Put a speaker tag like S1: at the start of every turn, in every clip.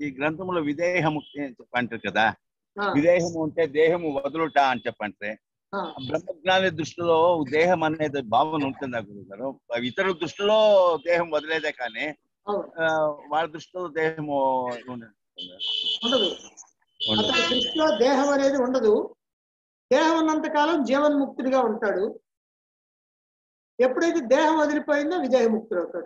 S1: ఈ గ్రంథంలో విదేహముక్తి అని చెప్పంటారు కదా
S2: ఆ,
S1: విదేహము అంటే దేహము వదులుట అని చెప్పంటే
S2: ఆ,
S1: బ్రహ్మజ్ఞాని దృష్టిలో దేహం అనేది భావన ఉంటుంది గురువు గారు ఇతరుల దృష్టిలో దేహం వదిలేదే కానీ
S2: అవును
S1: ఆ, వాళ్ళ దృష్టిలో దేహము ఉండదు.
S2: ఉండదు
S1: ఉండదు.
S2: అతని దృష్టిలో దేహం అనేది ఉండదు దేహం ఉన్నంత కాలం జీవన్ముక్తుడిగా ఉంటాడు ఎప్పుడైతే దేహం వదిలిపోయిందో విదేహముక్తుడు అవుతాడు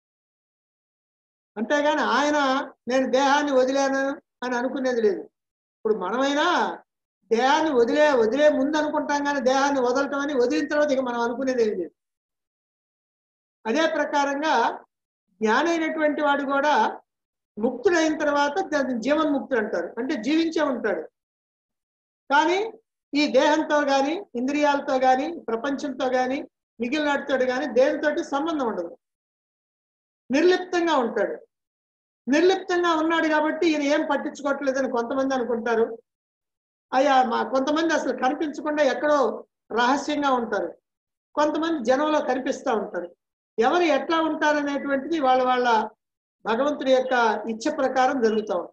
S2: అంతేగాని ఆయన నేను దేహాన్ని వదిలాను అని అనుకునేది లేదు ఇప్పుడు మనమైనా దేహాన్ని వదిలే వదిలే ముందు అనుకుంటాం కానీ దేహాన్ని వదలటం అని వదిలిన తర్వాత ఇక మనం అనుకునేది ఏం లేదు అదే ప్రకారంగా జ్ఞానైనటువంటి వాడు కూడా ముక్తుడైన తర్వాత దాన్ని జీవన్ముక్తుడు అంటారు అంటే జీవించే ఉంటాడు కానీ ఈ దేహంతో కానీ ఇంద్రియాలతో కానీ ప్రపంచంతో కానీ మిగిలిన వాటితో కానీ దేనితోటి సంబంధం ఉండదు నిర్లిప్తంగా ఉంటాడు నిర్లిప్తంగా ఉన్నాడు కాబట్టి ఈయన ఏం పట్టించుకోవట్లేదని కొంతమంది అనుకుంటారు అయ్యా మా కొంతమంది అసలు కనిపించకుండా ఎక్కడో రహస్యంగా ఉంటారు కొంతమంది జనంలో కనిపిస్తూ ఉంటారు ఎవరు ఎట్లా ఉంటారనేటువంటిది వాళ్ళ వాళ్ళ భగవంతుడి యొక్క ఇచ్చ ప్రకారం జరుగుతూ ఉంటుంది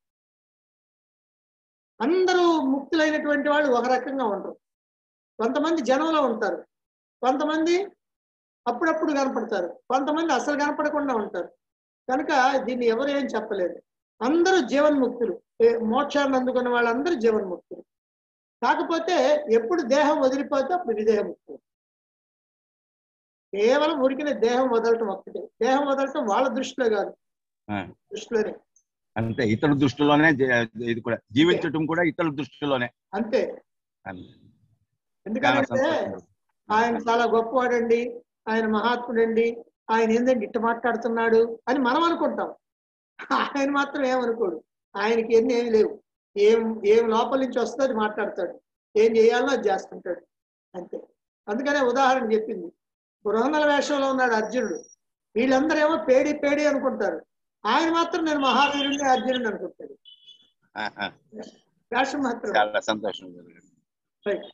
S2: అందరూ ముక్తులైనటువంటి వాళ్ళు ఒక రకంగా ఉండరు కొంతమంది జనంలో ఉంటారు కొంతమంది అప్పుడప్పుడు కనపడతారు కొంతమంది అసలు కనపడకుండా ఉంటారు కనుక దీన్ని ఎవరు ఏం చెప్పలేరు అందరూ జీవన్ముక్తులు ఏ- మోక్షాన్ని అందుకున్న వాళ్ళందరూ జీవన్ముక్తులు కాకపోతే ఎప్పుడు దేహం వదిలిపోతే అప్పుడు విదేహముక్తులు కేవలం ఉరికిన దేహం వదలటం ఒక్కటే దేహం వదలటం వాళ్ళ దృష్టిలో కాదు
S1: ఆ.
S2: దృష్టిలోనే
S1: అంతే ఇతరుల దృష్టిలోనే జీ- ఇది కూడా జీవించటం కూడా ఇతరుల దృష్టిలోనే
S2: అంతే
S1: అంతే. చాలా
S2: ఎందుకంటే
S1: సంతోషం.
S2: ఆయన చాలా గొప్పవాడండి ఆయన మహాత్ముడండి ఆయన ఏందండి ఇట్ట మాట్లాడుతున్నాడు అని మనం అనుకుంటాం ఆయన మాత్రం ఏమనుకోడు ఆయనకి ఎన్ని ఏమి లేవు ఏం ఏం లోపల నుంచి వస్తే అది మాట్లాడతాడు ఏం చేయాలో అది చేస్తుంటాడు అంతే అందుకనే ఉదాహరణ చెప్పింది బృహన్నల వేషంలో ఉన్నాడు అర్జునుడు వీళ్ళందరూ ఏమో పేడి పేడి అనుకుంటారు ఆయన మాత్రం నేను మహావీరుడిని అర్జునుడిని అనుకుంటాడు
S1: ఆహా.
S2: వేషం మాత్రం
S1: చాలా సంతోషం గురువు గారు.
S2: రైట్